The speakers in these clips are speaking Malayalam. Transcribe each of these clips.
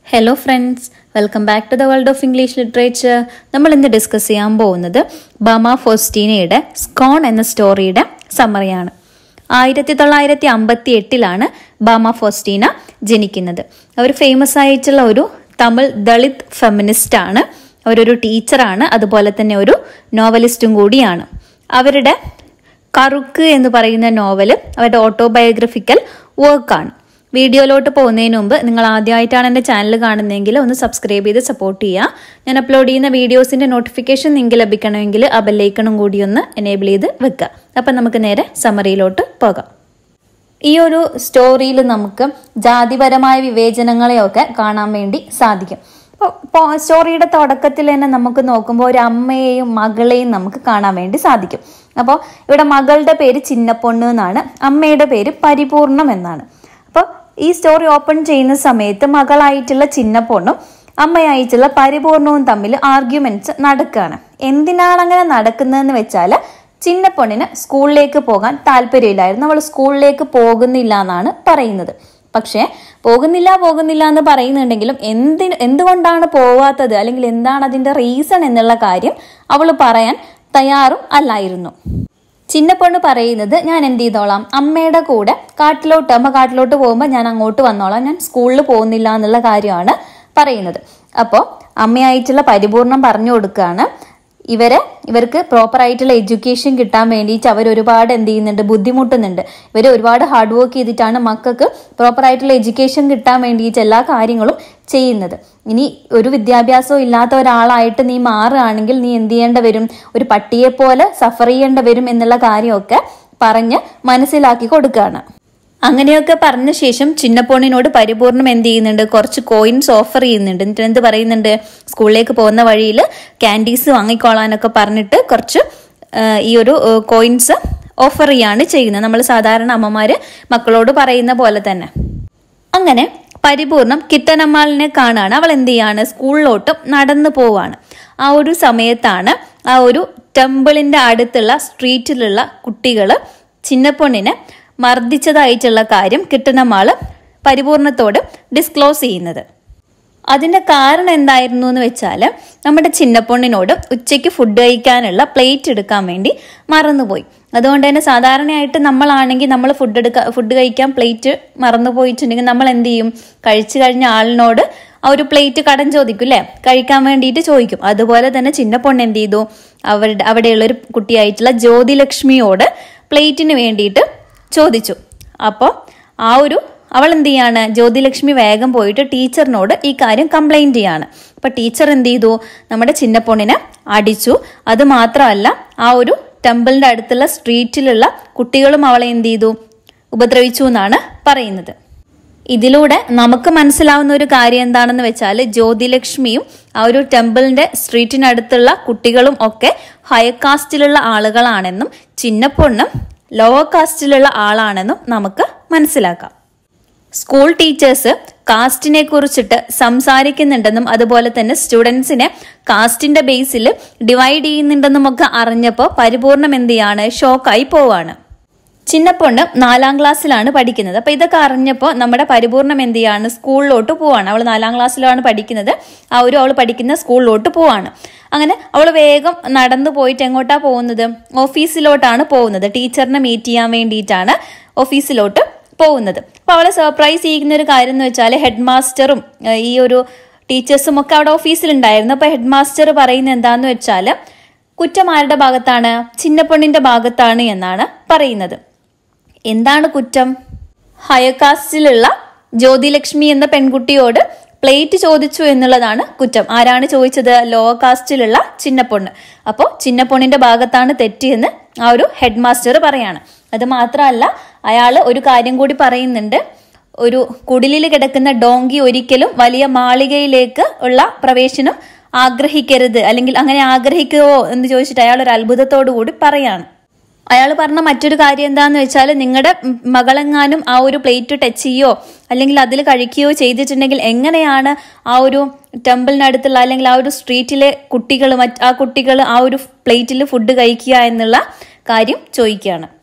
hello friends welcome back to the world of English literature നമ്മൾ ഇന്ന് ഡിസ്കസ് ചെയ്യാൻ പോകുന്നത് ബമ ഫോസ്റ്റീനയുടെ സ്കോൺ എന്ന സ്റ്റോറിയുടെ സമ്മറിയാണ് ആയിരത്തി തൊള്ളായിരത്തി അമ്പത്തി എട്ടിലാണ് ബാമ ഫോസ്റ്റീന ജനിക്കുന്നത് അവർ ഫേമസ് ആയിട്ടുള്ള ഒരു തമിഴ് ദളിത് ഫെമിനിസ്റ്റ് ആണ് അവരൊരു ടീച്ചറാണ് അതുപോലെ തന്നെ ഒരു നോവലിസ്റ്റും കൂടിയാണ് അവരുടെ കറുക്ക് എന്ന് പറയുന്ന നോവല് അവരുടെ ഓട്ടോബയോഗ്രഫിക്കൽ വർക്കാണ് വീഡിയോയിലോട്ട് പോകുന്നതിന് മുമ്പ് നിങ്ങൾ ആദ്യമായിട്ടാണ് എൻ്റെ ചാനൽ കാണുന്നതെങ്കിൽ ഒന്ന് സബ്സ്ക്രൈബ് ചെയ്ത് സപ്പോർട്ട് ചെയ്യുക ഞാൻ അപ്ലോഡ് ചെയ്യുന്ന വീഡിയോസിൻ്റെ നോട്ടിഫിക്കേഷൻ നിങ്ങൾക്ക് ലഭിക്കണമെങ്കിൽ ആ ബെല്ലൈക്കണും കൂടി ഒന്ന് എനേബിൾ ചെയ്ത് വെക്കുക അപ്പം നമുക്ക് നേരെ സമറിയിലോട്ട് പോകാം ഈ ഒരു സ്റ്റോറിയിൽ നമുക്ക് ജാതിപരമായ വിവേചനങ്ങളെയൊക്കെ കാണാൻ വേണ്ടി സാധിക്കും അപ്പോൾ സ്റ്റോറിയുടെ തുടക്കത്തിൽ തന്നെ നമുക്ക് നോക്കുമ്പോൾ ഒരു അമ്മയെയും മകളെയും നമുക്ക് കാണാൻ വേണ്ടി സാധിക്കും അപ്പോൾ ഇവിടെ മകളുടെ പേര് ചിന്നപ്പൊണ്ണ് എന്നാണ് അമ്മയുടെ പേര് പരിപൂർണം എന്നാണ് അപ്പോൾ ഈ സ്റ്റോറി ഓപ്പൺ ചെയ്യുന്ന സമയത്ത് മകളായിട്ടുള്ള ചിന്നപ്പൊണ്ണും അമ്മയായിട്ടുള്ള പരിപൂർണവും തമ്മിൽ ആർഗ്യുമെന്റ്സ് നടക്കുകയാണ് എന്തിനാണ് അങ്ങനെ നടക്കുന്നതെന്ന് വെച്ചാൽ ചിന്നപ്പൊണ്ണിന് സ്കൂളിലേക്ക് പോകാൻ താല്പര്യമില്ലായിരുന്നു അവൾ സ്കൂളിലേക്ക് പോകുന്നില്ല എന്നാണ് പറയുന്നത് പക്ഷേ പോകുന്നില്ല പോകുന്നില്ല എന്ന് പറയുന്നുണ്ടെങ്കിലും എന്തി എന്തുകൊണ്ടാണ് പോവാത്തത് അല്ലെങ്കിൽ എന്താണ് അതിന്റെ റീസൺ എന്നുള്ള കാര്യം അവൾ പറയാൻ തയ്യാറും അല്ലായിരുന്നു ചിന്നപ്പൊണ്ണ് പറയുന്നത് ഞാൻ എന്ത് ചെയ്തോളാം അമ്മയുടെ കൂടെ കാട്ടിലോട്ട് അമ്മ കാട്ടിലോട്ട് പോകുമ്പോൾ ഞാൻ അങ്ങോട്ട് വന്നോളാം ഞാൻ സ്കൂളിൽ പോകുന്നില്ല എന്നുള്ള കാര്യമാണ് പറയുന്നത് അപ്പോൾ അമ്മയായിട്ടുള്ള പരിപൂർണം പറഞ്ഞു കൊടുക്കുകയാണ് ഇവരെ ഇവർക്ക് പ്രോപ്പർ ആയിട്ടുള്ള എഡ്യൂക്കേഷൻ കിട്ടാൻ വേണ്ടിയിട്ട് അവർ ഒരുപാട് എന്ത് ചെയ്യുന്നുണ്ട് ബുദ്ധിമുട്ടുന്നുണ്ട് ഇവർ ഒരുപാട് ഹാർഡ് വർക്ക് ചെയ്തിട്ടാണ് മക്കൾക്ക് പ്രോപ്പർ ആയിട്ടുള്ള എഡ്യൂക്കേഷൻ കിട്ടാൻ വേണ്ടിയിട്ട് എല്ലാ കാര്യങ്ങളും ചെയ്യുന്നത് ഇനി ഒരു വിദ്യാഭ്യാസവും ഇല്ലാത്ത ഒരാളായിട്ട് നീ മാറുകയാണെങ്കിൽ നീ എന്ത് ചെയ്യേണ്ട വരും ഒരു പട്ടിയെ പോലെ സഫർ ചെയ്യേണ്ട വരും എന്നുള്ള കാര്യമൊക്കെ പറഞ്ഞ് മനസ്സിലാക്കി കൊടുക്കുകയാണ് അങ്ങനെയൊക്കെ പറഞ്ഞ ശേഷം ചിന്നപ്പോണിനോട് പരിപൂർണം എന്ത് ചെയ്യുന്നുണ്ട് കുറച്ച് കോയിൻസ് ഓഫർ ചെയ്യുന്നുണ്ട് എന്നിട്ട് എന്ത് പറയുന്നുണ്ട് സ്കൂളിലേക്ക് പോകുന്ന വഴിയിൽ ക്യാൻഡീസ് വാങ്ങിക്കോളാനൊക്കെ പറഞ്ഞിട്ട് കുറച്ച് ഈ ഒരു കോയിൻസ് ഓഫർ ചെയ്യാണ് ചെയ്യുന്നത് നമ്മൾ സാധാരണ അമ്മമാര് മക്കളോട് പറയുന്ന പോലെ തന്നെ അങ്ങനെ പരിപൂർണം കിട്ടനമ്മാളിനെ കാണാണ് അവൾ എന്ത് ചെയ്യാണ് സ്കൂളിലോട്ട് നടന്നു പോവാണ് ആ ഒരു സമയത്താണ് ആ ഒരു ടെമ്പിളിന്റെ അടുത്തുള്ള സ്ട്രീറ്റിലുള്ള കുട്ടികൾ ചിന്നപ്പൊണ്ണിനെ മർദ്ദിച്ചതായിട്ടുള്ള കാര്യം കിട്ടണമാള് പരിപൂർണത്തോട് ഡിസ്ക്ലോസ് ചെയ്യുന്നത് അതിന്റെ കാരണം എന്തായിരുന്നു എന്ന് വെച്ചാൽ നമ്മുടെ ചിന്നപ്പൊണ്ണിനോട് ഉച്ചയ്ക്ക് ഫുഡ് കഴിക്കാനുള്ള പ്ലേറ്റ് എടുക്കാൻ വേണ്ടി മറന്നുപോയി അതുകൊണ്ട് തന്നെ സാധാരണയായിട്ട് നമ്മളാണെങ്കിൽ നമ്മൾ ഫുഡ് എടുക്കാൻ ഫുഡ് കഴിക്കാൻ പ്ലേറ്റ് മറന്നു പോയിട്ടുണ്ടെങ്കിൽ നമ്മൾ എന്ത് ചെയ്യും കഴിച്ചു കഴിഞ്ഞ ആളിനോട് ആ ഒരു പ്ലേറ്റ് കടം ചോദിക്കും അല്ലേ കഴിക്കാൻ വേണ്ടിയിട്ട് ചോദിക്കും അതുപോലെ തന്നെ ചിന്നപ്പൊണ്ണ് എന്ത് ചെയ്തു അവരുടെ അവിടെയുള്ള ഒരു കുട്ടിയായിട്ടുള്ള ജ്യോതിലക്ഷ്മിയോട് പ്ലേറ്റിന് വേണ്ടിയിട്ട് ചോദിച്ചു അപ്പോൾ ആ ഒരു അവൾ എന്ത് ചെയ്യാണ് ജ്യോതിലക്ഷ്മി വേഗം പോയിട്ട് ടീച്ചറിനോട് ഈ കാര്യം കംപ്ലൈൻറ്റ് ചെയ്യാണ് അപ്പൊ ടീച്ചർ എന്ത് ചെയ്തു നമ്മുടെ ചിന്നപ്പൊണ്ണിനെ അടിച്ചു അത് മാത്രമല്ല ആ ഒരു ടെമ്പിളിന്റെ അടുത്തുള്ള സ്ട്രീറ്റിലുള്ള കുട്ടികളും അവളെ എന്ത് ചെയ്തു ഉപദ്രവിച്ചു എന്നാണ് പറയുന്നത് ഇതിലൂടെ നമുക്ക് മനസ്സിലാവുന്ന ഒരു കാര്യം എന്താണെന്ന് വെച്ചാൽ ജ്യോതിലക്ഷ്മിയും ആ ഒരു ടെമ്പിളിന്റെ സ്ട്രീറ്റിനടുത്തുള്ള കുട്ടികളും ഒക്കെ ഹയർ കാസ്റ്റിലുള്ള ആളുകളാണെന്നും ചിന്നപ്പൊണ്ണും ലോവർ കാസ്റ്റിലുള്ള ആളാണെന്നും നമുക്ക് മനസ്സിലാക്കാം സ്കൂൾ ടീച്ചേഴ്സ് കാസ്റ്റിനെ കുറിച്ചിട്ട് സംസാരിക്കുന്നുണ്ടെന്നും അതുപോലെ തന്നെ സ്റ്റുഡൻസിനെ കാസ്റ്റിന്റെ ബേസിൽ ഡിവൈഡ് ചെയ്യുന്നുണ്ടെന്നും ഒക്കെ അറിഞ്ഞപ്പോൾ പരിപൂർണം എന്ത് ചെയ്യാണ് ഷോക്കായി പോവാണ് ചിന്നപ്പൊണ്ണ് നാലാം ക്ലാസ്സിലാണ് പഠിക്കുന്നത് അപ്പൊ ഇതൊക്കെ അറിഞ്ഞപ്പോൾ നമ്മുടെ പരിപൂർണം എന്ത് ചെയ്യാണ് സ്കൂളിലോട്ട് പോവാണ് അവൾ നാലാം ക്ലാസ്സിലാണ് പഠിക്കുന്നത് ആ ഒരു അവൾ പഠിക്കുന്ന സ്കൂളിലോട്ട് പോവാണ് അങ്ങനെ അവൾ വേഗം നടന്നു പോയിട്ട് എങ്ങോട്ടാ പോകുന്നത് ഓഫീസിലോട്ടാണ് പോകുന്നത് ടീച്ചറിനെ മീറ്റ് ചെയ്യാൻ വേണ്ടിയിട്ടാണ് ഓഫീസിലോട്ട് പോകുന്നത് അപ്പൊ അവളെ സർപ്രൈസ് ചെയ്യുന്ന ഒരു കാര്യം എന്ന് വെച്ചാൽ ഹെഡ് മാസ്റ്ററും ഈ ഒരു ടീച്ചേഴ്സും ഒക്കെ അവിടെ ഓഫീസിലുണ്ടായിരുന്നു അപ്പൊ ഹെഡ് മാസ്റ്റർ പറയുന്നത് എന്താന്ന് വെച്ചാൽ കുറ്റം ആരുടെ ഭാഗത്താണ് ചിന്നപ്പൊണ്ണിന്റെ ഭാഗത്താണ് എന്നാണ് പറയുന്നത് എന്താണ് കുറ്റം ഹയർ കാസ്റ്റിലുള്ള ജ്യോതിലക്ഷ്മി എന്ന പെൺകുട്ടിയോട് പ്ലേറ്റ് ചോദിച്ചു എന്നുള്ളതാണ് കുറ്റം ആരാണ് ചോദിച്ചത് ലോവർ കാസ്റ്റിലുള്ള ചിന്നപ്പൊണ്ണ് അപ്പോൾ ചിന്നപ്പൊണ്ണിന്റെ ഭാഗത്താണ് തെറ്റിയെന്ന് ആ ഒരു ഹെഡ് മാസ്റ്റർ പറയാണ് അത് മാത്രമല്ല അയാൾ ഒരു കാര്യം കൂടി പറയുന്നുണ്ട് ഒരു കുടിലിൽ കിടക്കുന്ന ഡോങ്കി ഒരിക്കലും വലിയ മാളികയിലേക്ക് ഉള്ള പ്രവേശനം ആഗ്രഹിക്കരുത് അല്ലെങ്കിൽ അങ്ങനെ ആഗ്രഹിക്കുവോ എന്ന് ചോദിച്ചിട്ട് അയാൾ ഒരു അത്ഭുതത്തോടു കൂടി പറയാണ് അയാൾ പറഞ്ഞ മറ്റൊരു കാര്യം എന്താന്ന് വെച്ചാൽ നിങ്ങളുടെ മകളെങ്ങാനും ആ ഒരു പ്ലേറ്റ് ടച്ച് ചെയ്യോ അല്ലെങ്കിൽ അതിൽ കഴിക്കുകയോ ചെയ്തിട്ടുണ്ടെങ്കിൽ എങ്ങനെയാണ് ആ ഒരു ടെമ്പിളിനടുത്തുള്ള അല്ലെങ്കിൽ ആ ഒരു സ്ട്രീറ്റിലെ കുട്ടികൾ മറ്റ് ആ കുട്ടികൾ ആ ഒരു പ്ലേറ്റിൽ ഫുഡ് കഴിക്കുക എന്നുള്ള കാര്യം ചോദിക്കുകയാണ്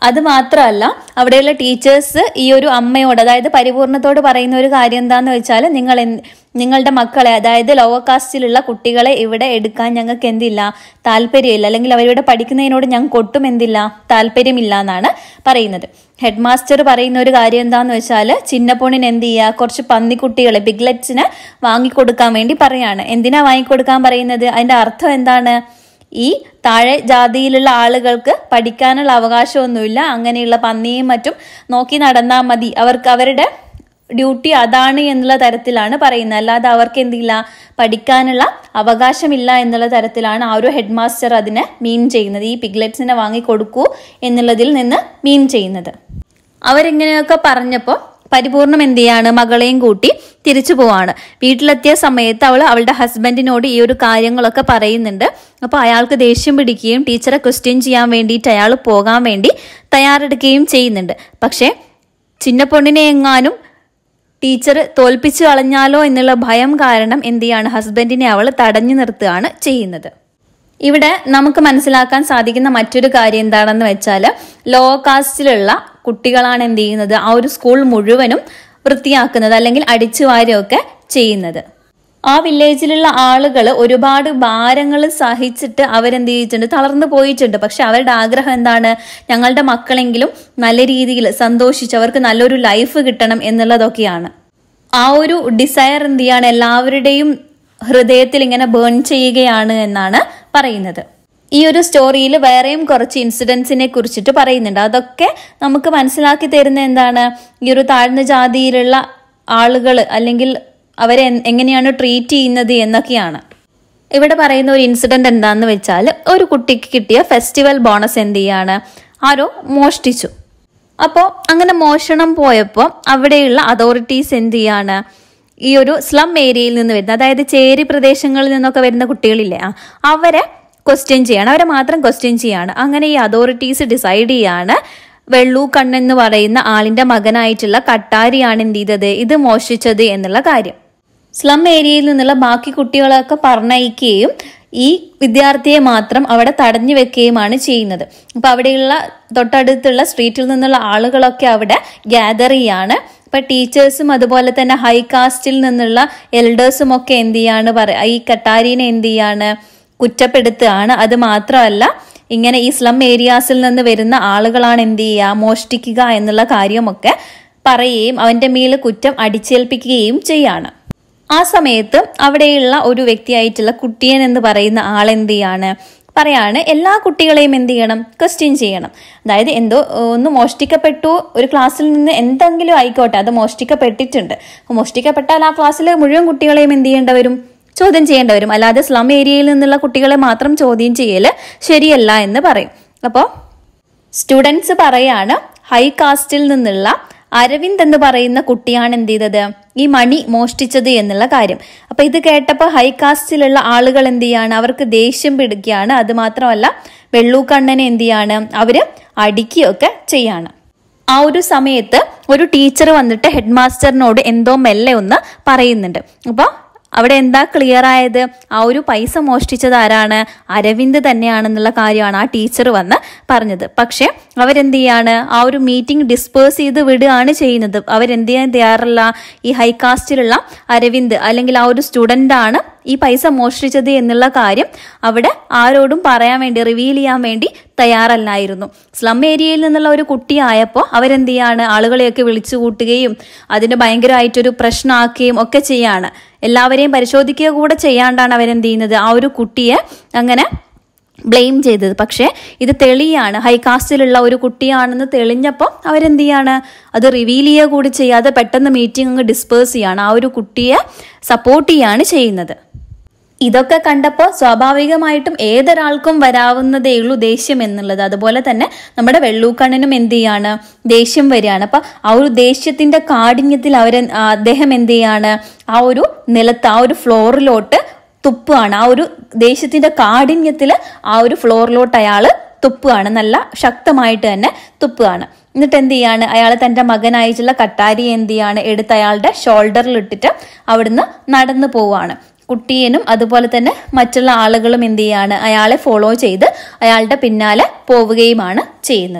അത് മാത്രമല്ല അവിടെയുള്ള ടീച്ചേഴ്സ് ഈ ഒരു അമ്മയോട് അതായത് പരിപൂർണത്തോട് പറയുന്ന ഒരു കാര്യം എന്താന്ന് വെച്ചാൽ നിങ്ങൾ എന്ത് നിങ്ങളുടെ മക്കളെ അതായത് ലോവർ കാസ്റ്റിലുള്ള കുട്ടികളെ ഇവിടെ എടുക്കാൻ ഞങ്ങൾക്ക് എന്തില്ല താല്പര്യമില്ല അല്ലെങ്കിൽ അവരിവിടെ പഠിക്കുന്നതിനോട് ഞങ്ങൾക്ക് ഒട്ടും എന്തില്ല താല്പര്യമില്ല എന്നാണ് പറയുന്നത് ഹെഡ് മാസ്റ്റർ പറയുന്ന ഒരു കാര്യം എന്താന്ന് വെച്ചാൽ ചിന്നപ്പൊണിന് എന്ത് ചെയ്യുക കുറച്ച് പന്നിക്കുട്ടികളെ ബിഗ്ലറ്റ്സിന് വാങ്ങിക്കൊടുക്കാൻ വേണ്ടി പറയാണ് എന്തിനാ വാങ്ങിക്കൊടുക്കാൻ പറയുന്നത് അതിന്റെ അർത്ഥം എന്താണ് ഈ താഴെ ജാതിയിലുള്ള ആളുകൾക്ക് പഠിക്കാനുള്ള അവകാശമൊന്നുമില്ല അങ്ങനെയുള്ള പന്നിയും മറ്റും നോക്കി നടന്നാൽ മതി അവർക്ക് അവരുടെ ഡ്യൂട്ടി അതാണ് എന്നുള്ള തരത്തിലാണ് പറയുന്നത് അല്ലാതെ അവർക്ക് എന്തില്ല പഠിക്കാനുള്ള അവകാശമില്ല എന്നുള്ള തരത്തിലാണ് ആ ഒരു ഹെഡ് മാസ്റ്റർ അതിനെ മീൻ ചെയ്യുന്നത് ഈ പിഗ്ലെറ്റ്സിനെ വാങ്ങി കൊടുക്കൂ എന്നുള്ളതിൽ നിന്ന് മീൻ ചെയ്യുന്നത് അവരിങ്ങനെയൊക്കെ പറഞ്ഞപ്പോൾ പരിപൂർണം എന്ത് ചെയ്യാണ് മകളെയും കൂട്ടി തിരിച്ചു പോവാണ് വീട്ടിലെത്തിയ സമയത്ത് അവൾ അവളുടെ ഹസ്ബൻഡിനോട് ഈ ഒരു കാര്യങ്ങളൊക്കെ പറയുന്നുണ്ട് അപ്പോൾ അയാൾക്ക് ദേഷ്യം പിടിക്കുകയും ടീച്ചറെ ക്വസ്റ്റ്യൻ ചെയ്യാൻ വേണ്ടിയിട്ട് അയാൾ പോകാൻ വേണ്ടി തയ്യാറെടുക്കുകയും ചെയ്യുന്നുണ്ട് പക്ഷേ ചിന്നപ്പൊണ്ണിനെ എങ്ങാനും ടീച്ചർ തോൽപ്പിച്ചു കളഞ്ഞാലോ എന്നുള്ള ഭയം കാരണം എന്ത് ചെയ്യാണ് ഹസ്ബൻഡിനെ അവൾ തടഞ്ഞു നിർത്തുകയാണ് ചെയ്യുന്നത് ഇവിടെ നമുക്ക് മനസ്സിലാക്കാൻ സാധിക്കുന്ന മറ്റൊരു കാര്യം എന്താണെന്ന് വെച്ചാൽ ലോ കാസ്റ്റിലുള്ള കുട്ടികളാണ് എന്ത് ചെയ്യുന്നത് ആ ഒരു സ്കൂൾ മുഴുവനും വൃത്തിയാക്കുന്നത് അല്ലെങ്കിൽ അടിച്ചു വാരുകയൊക്കെ ചെയ്യുന്നത് ആ വില്ലേജിലുള്ള ആളുകൾ ഒരുപാട് ഭാരങ്ങൾ സഹിച്ചിട്ട് അവരെന്ത് ചെയ്തിട്ടുണ്ട് തളർന്നു പോയിട്ടുണ്ട് പക്ഷെ അവരുടെ ആഗ്രഹം എന്താണ് ഞങ്ങളുടെ മക്കളെങ്കിലും നല്ല രീതിയിൽ സന്തോഷിച്ച് അവർക്ക് നല്ലൊരു ലൈഫ് കിട്ടണം എന്നുള്ളതൊക്കെയാണ് ആ ഒരു ഡിസയർ എന്ത് ചെയ്യാണ് എല്ലാവരുടെയും ഹൃദയത്തിൽ ഇങ്ങനെ ബേൺ ചെയ്യുകയാണ് എന്നാണ് പറയുന്നത് ഈ ഒരു സ്റ്റോറിയിൽ വേറെയും കുറച്ച് ഇൻസിഡൻസിനെ കുറിച്ചിട്ട് പറയുന്നുണ്ട് അതൊക്കെ നമുക്ക് മനസ്സിലാക്കി തരുന്ന എന്താണ് ഈ ഒരു താഴ്ന്ന ജാതിയിലുള്ള ആളുകൾ അല്ലെങ്കിൽ അവരെ എൻ- എങ്ങനെയാണ് ട്രീറ്റ് ചെയ്യുന്നത് എന്നൊക്കെയാണ് ഇവിടെ പറയുന്ന ഒരു ഇൻസിഡന്റ് എന്താന്ന് വെച്ചാൽ ഒരു കുട്ടിക്ക് കിട്ടിയ ഫെസ്റ്റിവൽ ബോണസ് എന്ത് ചെയ്യാണ് ആരോ മോഷ്ടിച്ചു അപ്പോൾ അങ്ങനെ മോഷണം പോയപ്പോൾ അവിടെയുള്ള അതോറിറ്റീസ് എന്ത് ചെയ്യാണ് ഈ ഒരു സ്ലം ഏരിയയിൽ നിന്ന് വരുന്ന അതായത് ചേരി പ്രദേശങ്ങളിൽ നിന്നൊക്കെ വരുന്ന കുട്ടികളില്ലേ ആ അവരെ ക്വസ്റ്റ്യൻ ചെയ്യാണ് അവരെ മാത്രം ക്വസ്റ്റ്യൻ ചെയ്യാണ് അങ്ങനെ ഈ അതോറിറ്റീസ് ഡിസൈഡ് ചെയ്യാണ് വെള്ളൂ കണ്ണെന്ന് പറയുന്ന ആളിന്റെ മകനായിട്ടുള്ള കട്ടാരിയാണ് എന്ത് ചെയ്തത് ഇത് മോഷ്ടിച്ചത് എന്നുള്ള കാര്യം സ്ലം ഏരിയയിൽ നിന്നുള്ള ബാക്കി കുട്ടികളെയൊക്കെ പറഞ്ഞയക്കുകയും ഈ വിദ്യാർത്ഥിയെ മാത്രം അവിടെ തടഞ്ഞു വെക്കുകയുമാണ് ചെയ്യുന്നത് അപ്പൊ അവിടെയുള്ള തൊട്ടടുത്തുള്ള സ്ട്രീറ്റിൽ നിന്നുള്ള ആളുകളൊക്കെ അവിടെ ഗ്യാദർ ചെയ്യാണ് ഇപ്പൊ ടീച്ചേഴ്സും അതുപോലെ തന്നെ ഹൈ കാസ്റ്റിൽ നിന്നുള്ള എൽഡേഴ്സും ഒക്കെ എന്ത് ചെയ്യാണ് പറ ഈ കട്ടാരീനെ എന്ത് ചെയ്യാണ് കുറ്റപ്പെടുത്തുകയാണ് അത് മാത്രമല്ല ഇങ്ങനെ ഈ സ്ലം ഏരിയാസിൽ നിന്ന് വരുന്ന ആളുകളാണ് എന്ത് ചെയ്യുക മോഷ്ടിക്കുക എന്നുള്ള കാര്യമൊക്കെ പറയുകയും അവന്റെ മേൽ കുറ്റം അടിച്ചേൽപ്പിക്കുകയും ചെയ്യാണ് ആ സമയത്ത് അവിടെയുള്ള ഒരു വ്യക്തിയായിട്ടുള്ള കുട്ടിയൻ എന്ന് പറയുന്ന ആളെന്ത് ചെയ്യാണ് പറയാണ് എല്ലാ കുട്ടികളെയും എന്ത് ചെയ്യണം ക്വസ്റ്റ്യൻ ചെയ്യണം അതായത് എന്തോ ഏഹ്, ഒന്ന് മോഷ്ടിക്കപ്പെട്ടു ഒരു ക്ലാസ്സിൽ നിന്ന് എന്തെങ്കിലും ആയിക്കോട്ടെ അത് മോഷ്ടിക്കപ്പെട്ടിട്ടുണ്ട് അപ്പോൾ മോഷ്ടിക്കപ്പെട്ടാൽ ആ ക്ലാസ്സിലെ മുഴുവൻ കുട്ടികളെയും എന്ത് ചെയ്യേണ്ട വരും ചോദ്യം ചെയ്യേണ്ട വരും അല്ലാതെ സ്ലം ഏരിയയിൽ നിന്നുള്ള കുട്ടികളെ മാത്രം ചോദ്യം ചെയ്യൽ ശരിയല്ല എന്ന് പറയും അപ്പോൾ സ്റ്റുഡൻസ് പറയാണ് ഹൈ കാസ്റ്റിൽ നിന്നുള്ള അരവിന്ദ് എന്ന് പറയുന്ന കുട്ടിയാണ് എന്ത് ചെയ്തത് ഈ മണി മോഷ്ടിച്ചത് എന്നുള്ള കാര്യം അപ്പൊ ഇത് കേട്ടപ്പോൾ ഹൈ കാസ്റ്റിലുള്ള ആളുകൾ എന്ത് ചെയ്യാണ് അവർക്ക് ദേഷ്യം പിടിക്കുകയാണ് അത് മാത്രമല്ല വെള്ളൂക്കണ്ണനെ എന്ത് ചെയ്യാണ് അവര് അടിക്കുകയൊക്കെ ചെയ്യാണ് ആ ഒരു സമയത്ത് ഒരു ടീച്ചർ വന്നിട്ട് ഹെഡ് മാസ്റ്ററിനോട് എന്തോ മെല്ലെ ഒന്ന് പറയുന്നുണ്ട് അപ്പോൾ അവിടെ എന്താ ക്ലിയർ ആയത് ആ ഒരു പൈസ മോഷ്ടിച്ചത് ആരാണ് അരവിന്ദ് തന്നെയാണെന്നുള്ള കാര്യമാണ് ആ ടീച്ചർ വന്ന് പറഞ്ഞത് പക്ഷെ അവരെന്ത് ചെയ്യാണ് ആ ഒരു മീറ്റിംഗ് ഡിസ്പേഴ്സ് ചെയ്ത് വിടുകയാണ് ചെയ്യുന്നത് അവരെന്ത് ചെയ്യാൻ തയ്യാറല്ല ഈ ഹൈകാസ്റ്റിലുള്ള അരവിന്ദ് അല്ലെങ്കിൽ ആ ഒരു സ്റ്റുഡൻ്റ് ആണ് ഈ പൈസ മോഷ്ടിച്ചത് എന്നുള്ള കാര്യം അവിടെ ആരോടും പറയാൻ വേണ്ടി റിവീൽ ചെയ്യാൻ വേണ്ടി തയ്യാറല്ലായിരുന്നു സ്ലം ഏരിയയിൽ നിന്നുള്ള ഒരു കുട്ടിയായപ്പോൾ അവരെന്ത് ചെയ്യാണ് ആളുകളെയൊക്കെ വിളിച്ചു കൂട്ടുകയും അതിന് ഭയങ്കരമായിട്ടൊരു പ്രശ്നമാക്കുകയും ഒക്കെ ചെയ്യാണ് എല്ലാവരെയും പരിശോധിക്കുക കൂടെ ചെയ്യാണ്ടാണ് അവരെന്ത് ചെയ്യുന്നത് ആ ഒരു കുട്ടിയെ അങ്ങനെ ബ്ലെയിം ചെയ്തത് പക്ഷേ ഇത് തെളിയാണ് ഹൈകാസ്റ്റിലുള്ള ഒരു കുട്ടിയാണെന്ന് തെളിഞ്ഞപ്പോൾ അവരെന്ത് ചെയ്യാണ് അത് റിവീൽ ചെയ്യുക കൂടി ചെയ്യാതെ പെട്ടെന്ന് മീറ്റിംഗ് അങ്ങ് ഡിസ്പേഴ്സ് ചെയ്യാണ് ആ ഒരു കുട്ടിയെ സപ്പോർട്ട് ചെയ്യാണ് ചെയ്യുന്നത് ഇതൊക്കെ കണ്ടപ്പോൾ സ്വാഭാവികമായിട്ടും ഏതൊരാൾക്കും വരാവുന്നതേ ഉള്ളൂ ദേഷ്യം എന്നുള്ളത് അതുപോലെ തന്നെ നമ്മുടെ വെള്ളൂക്കണ്ണനും എന്ത് ചെയ്യാണ് ദേഷ്യം വരികയാണ് അപ്പൊ ആ ഒരു ദേഷ്യത്തിന്റെ കാഠിന്യത്തിൽ അവരെ ആ, അദ്ദേഹം എന്ത് ചെയ്യാണ് ആ ഒരു നിലത്ത് ആ ഒരു ഫ്ലോറിലോട്ട് തുപ്പുകയാണ് ആ ഒരു ദേഷ്യത്തിന്റെ കാഠിന്യത്തിൽ ആ ഒരു ഫ്ലോറിലോട്ട് അയാൾ തുപ്പുകയാണ് നല്ല ശക്തമായിട്ട് തന്നെ തുപ്പുകയാണ് എന്നിട്ട് എന്ത് ചെയ്യാണ് അയാൾ തന്റെ മകനായിട്ടുള്ള കട്ടാരി എന്ത് ചെയ്യാണ് എടുത്ത് അയാളുടെ ഷോൾഡറിൽ ഇട്ടിട്ട് അവിടുന്ന് നടന്നു പോവാണ് കുട്ടിയനും അതുപോലെ തന്നെ മറ്റുള്ള ആളുകളും എന്ത് ചെയ്യാണ് അയാളെ ഫോളോ ചെയ്ത് അയാളുടെ പിന്നാലെ പോവുകയുമാണ് ചെയ്യുന്നത്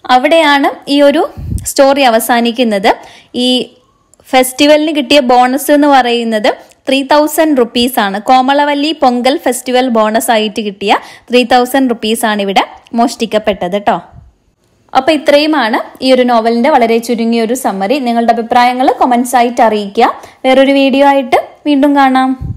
അവിടെയാണ് ഈ ഒരു സ്റ്റോറി അവസാനിക്കുന്നത് ഈ ഫെസ്റ്റിവലിന് കിട്ടിയ ബോണസ് എന്ന് പറയുന്നത് ത്രീ തൗസൻഡ് റുപ്പീസ് ആണ് കോമളവല്ലി പൊങ്കൽ ഫെസ്റ്റിവൽ ബോണസ് ആയിട്ട് കിട്ടിയ ത്രീ തൗസൻഡ് റുപ്പീസ് ആണ് ഇവിടെ മോഷ്ടിക്കപ്പെട്ടത് കേട്ടോ അപ്പൊ ഇത്രയുമാണ് ഈ ഒരു നോവലിന്റെ വളരെ ചുരുങ്ങിയ ഒരു സമ്മറി നിങ്ങളുടെ അഭിപ്രായങ്ങൾ കൊമന്റ്സ് ആയിട്ട് അറിയിക്കുക വേറൊരു വീഡിയോ ആയിട്ട് വീണ്ടും കാണാം